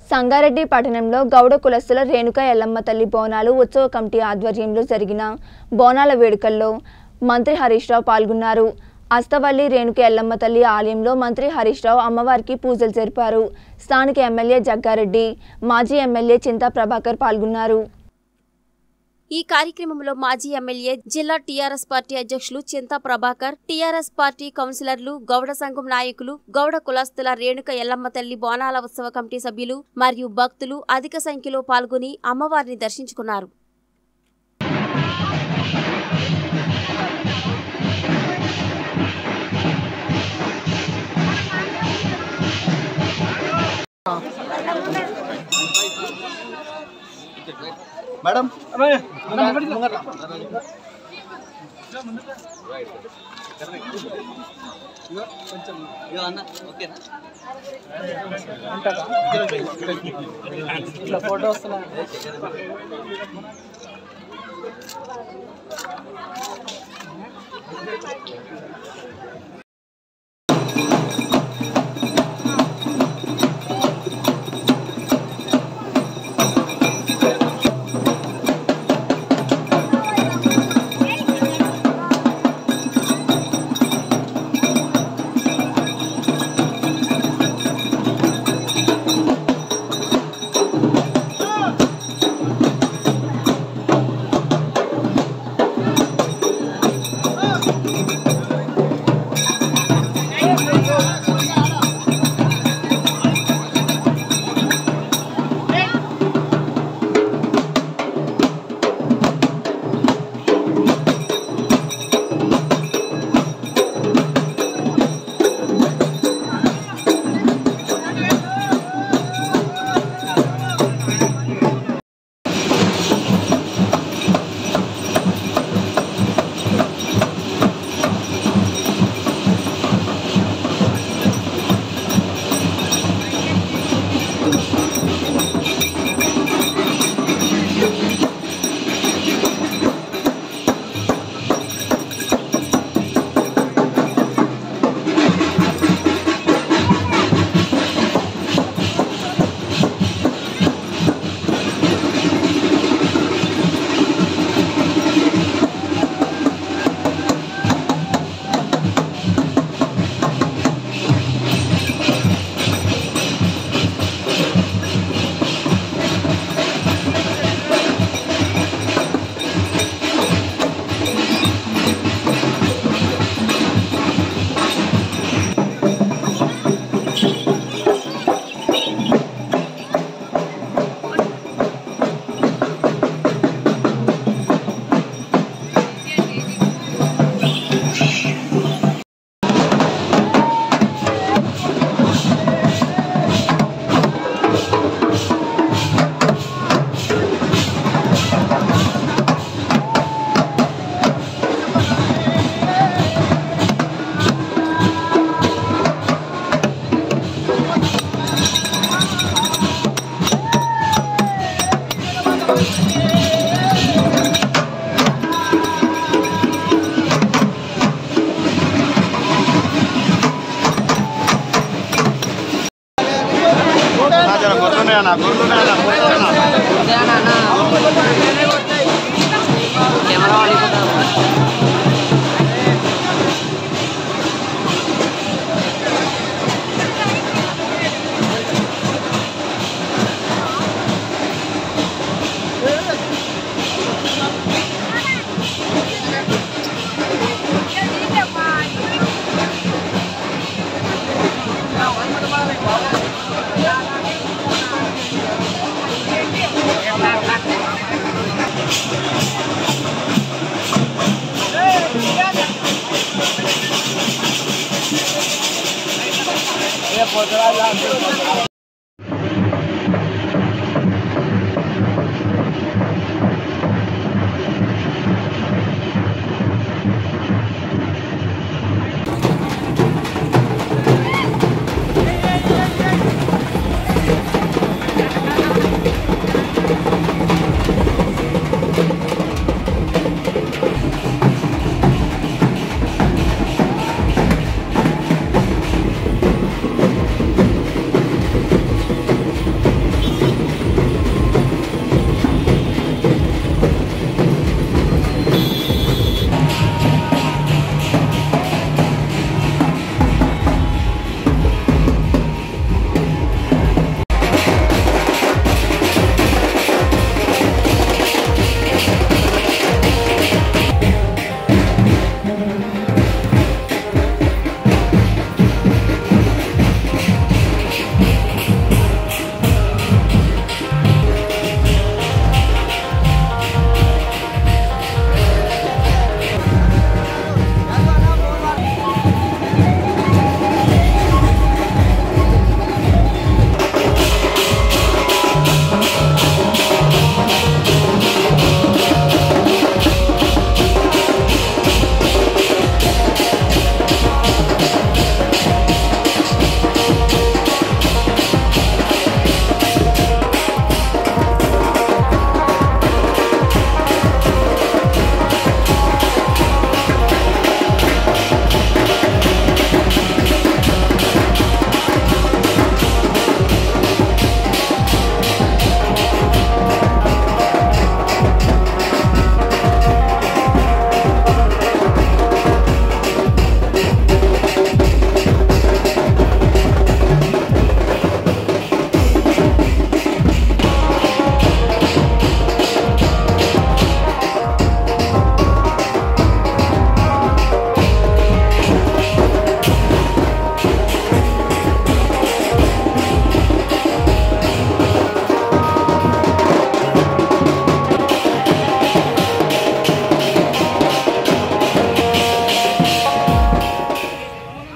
సంగారెడ్డి పట్టణంలో గౌడ కులస్తుల రేణుక ఎల్లమ్మ తల్లి బోనాలు ఉత్సవ కమిటీ ఆధ్వర్యంలో జరిగిన బోనాల వేడుకల్లో మంత్రి హరీష్ రావు పాల్గొన్నారు అస్తవల్లి రేణుక ఎల్లమ్మ తల్లి ఆలయంలో మంత్రి హరీష్ రావు అమ్మవారికి పూజలు జరిపారు స్థానిక ఎమ్మెల్యే జగ్గారెడ్డి మాజీ ఎమ్మెల్యే చింతా ప్రభాకర్ పాల్గొన్నారు ఈ కార్యక్రమంలో మాజీ ఎమ్మెల్యే జిల్లా టీఆర్ఎస్ పార్టీ అధ్యక్షులు చింతా ప్రభాకర్ టీఆర్ఎస్ పార్టీ కౌన్సిలర్లు గౌడ సంఘం నాయకులు గౌడ కులస్తుల రేణుక ఎల్లమ్మ తల్లి బోనాల ఉత్సవ కమిటీ సభ్యులు మరియు భక్తులు అధిక సంఖ్యలో పాల్గొని అమ్మవారిని దర్శించుకున్నారు మేడం ఇట్లా ఫోటో వస్తున్నా గుర్తున్నాయన్నా గుర్తున్నాయన్నా గుర్తున్నాయన్నా